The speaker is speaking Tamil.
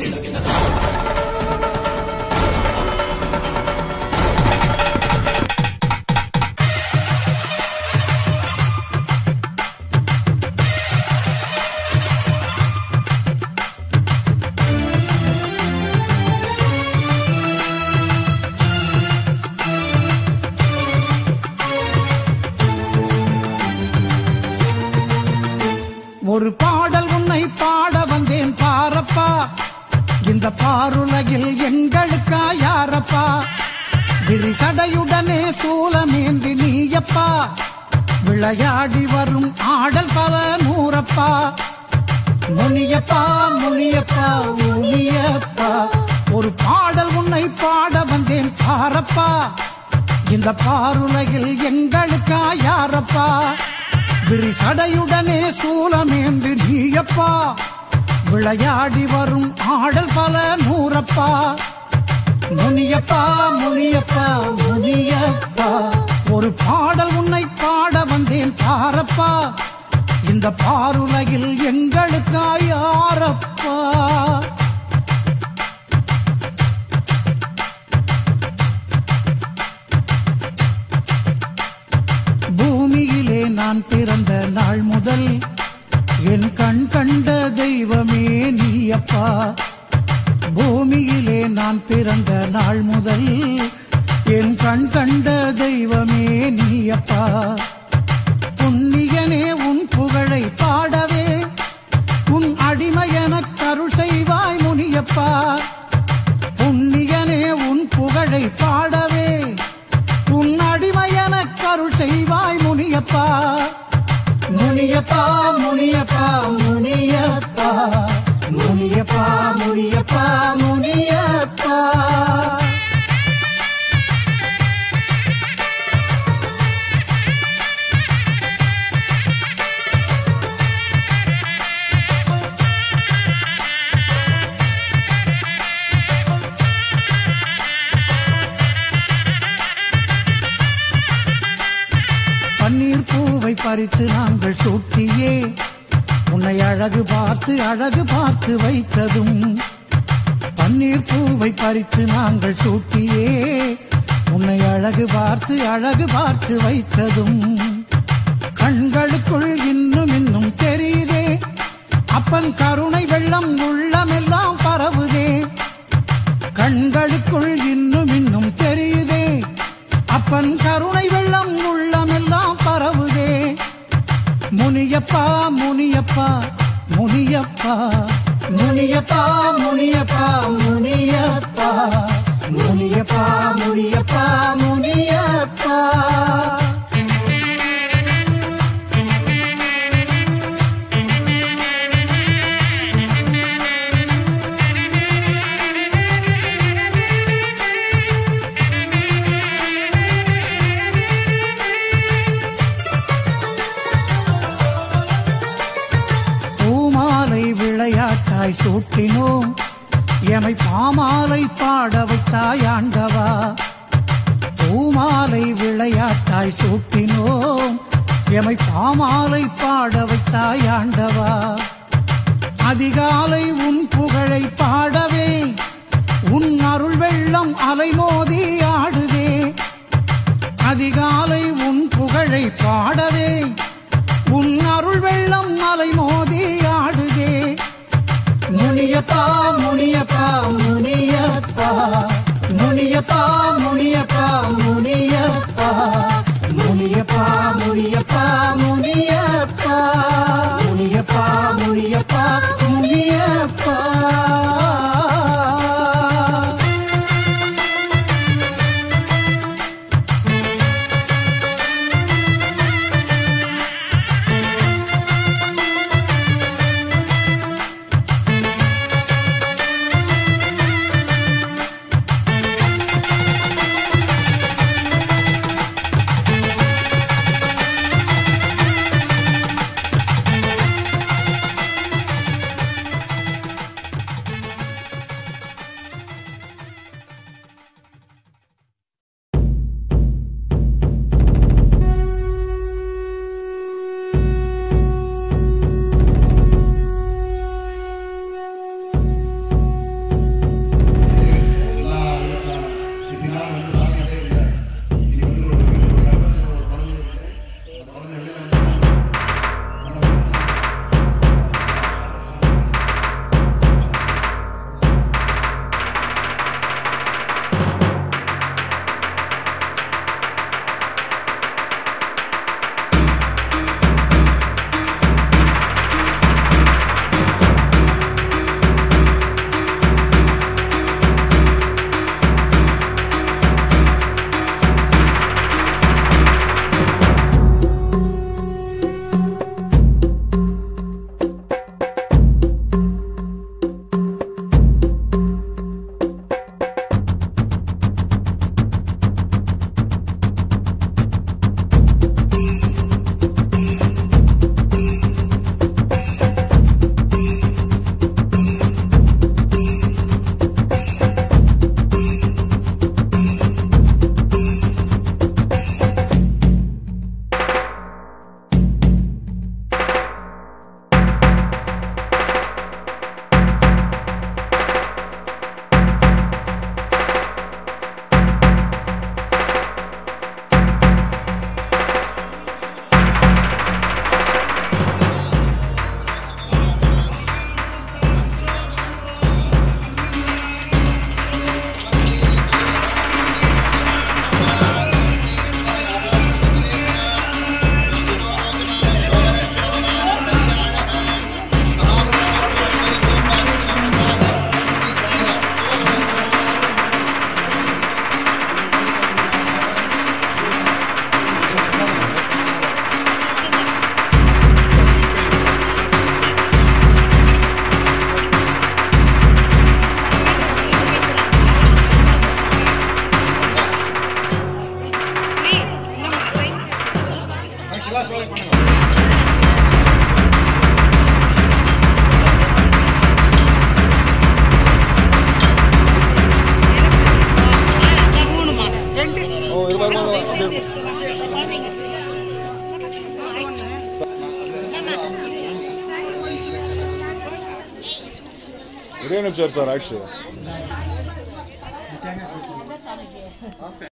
ஒரு பாடல் உன்னை பாட வந்தேன் பாரப்பா இந்த பாருலகில் எங்களுக்கா யாரப்பா விரிசடையுடனே சூலமேந்தி நீயப்பா விளையாடி வரும் ஆடல் பல நூறப்பா முனியப்பா முனியப்பா முனியப்பா ஒரு பாடல் உன்னை பாட வந்தேன் பாரப்பா இந்த பாருலகில் எங்களுக்கா யாரப்பா விரிசடையுடனே சூலமேந்து நீயப்பா விளையாடி வரும் ஆடல் பல நூறப்பா முனியப்பா முனியப்பா முனியப்பா ஒரு பாடல் உன்னை பாட வந்தேன் பாரப்பா இந்த பாருலகில் எங்களுக்கா யாரப்பா பூமியிலே நான் பிறந்த நாள் முதல் என் கண் கண்ட தெய்வமே நீயப்பா பூமியிலே நான் பிறந்த நாள் முதல் என் கண் கண்ட தெய்வமே நீயப்பா புண்ணியனே உன் புகழை பாடவே உன் அடிமையென கருள் செய்வாய் முனியப்பா புண்ணியனே உன் புகழை பாடவே உன் அடிமையென கருள் செய்வாய் முனியப்பா முனியப்பா முனியப்பா முனியப்பா முனியப்பா முனியப்பா முனியப்பா பன்னீர் பூவை பறித்து நாங்கள் சூட்டியே உன்னை அழகு பார்த்து அழகு பார்த்து வைத்ததும் பன்னீர் பூவை பறித்து நாங்கள் சூட்டியே உன்னை அழகு பார்த்து அழகு பார்த்து வைத்ததும் கண்களுக்குள் இன்னும் இன்னும் தெரியுதே அப்பன் கருணை வெள்ளம் உள்ளமெல்லாம் பரவுதே கண்களுக்குள் இன்னும் இன்னும் தெரியுதே அப்பன் கருணை வெள்ளம் உள்ளமெல்லாம் பரவுதே முனியப்பா முனியப்பா முனியப்பா முனியப்பா முனியப்பா முனியப்பா முனியப்பா முனியப்பா முனியப்பா பூமாலை விளையாட்டாய் சூட்டினோம் எமை பாமாலை பாட வைத்தாய் ஆண்டவா பூமாலை விளையாட்டாய் சூட்டினோம் எமை பாமாலை பாட வைத்தாய் ஆண்டவா அதிகாலை உன் புகழை பாடவே உன் அருள் வெள்ளம் அலைமோதி ஆடுதே அதிகாலை உன் புகழை பாடவே உன் அருள் வெள்ளம் அலை மோதி ஆடுதே முனியப்பா முனியப்பா முனியப்பா முனியப்பா முனியப்பா முனியப்பா முனியப்பா முனியப்பா முனியப்பா முனியப்பா முனியப்பா முனியப்பா ஒரே நிமிஷம் சார் ஆயிடுச்சு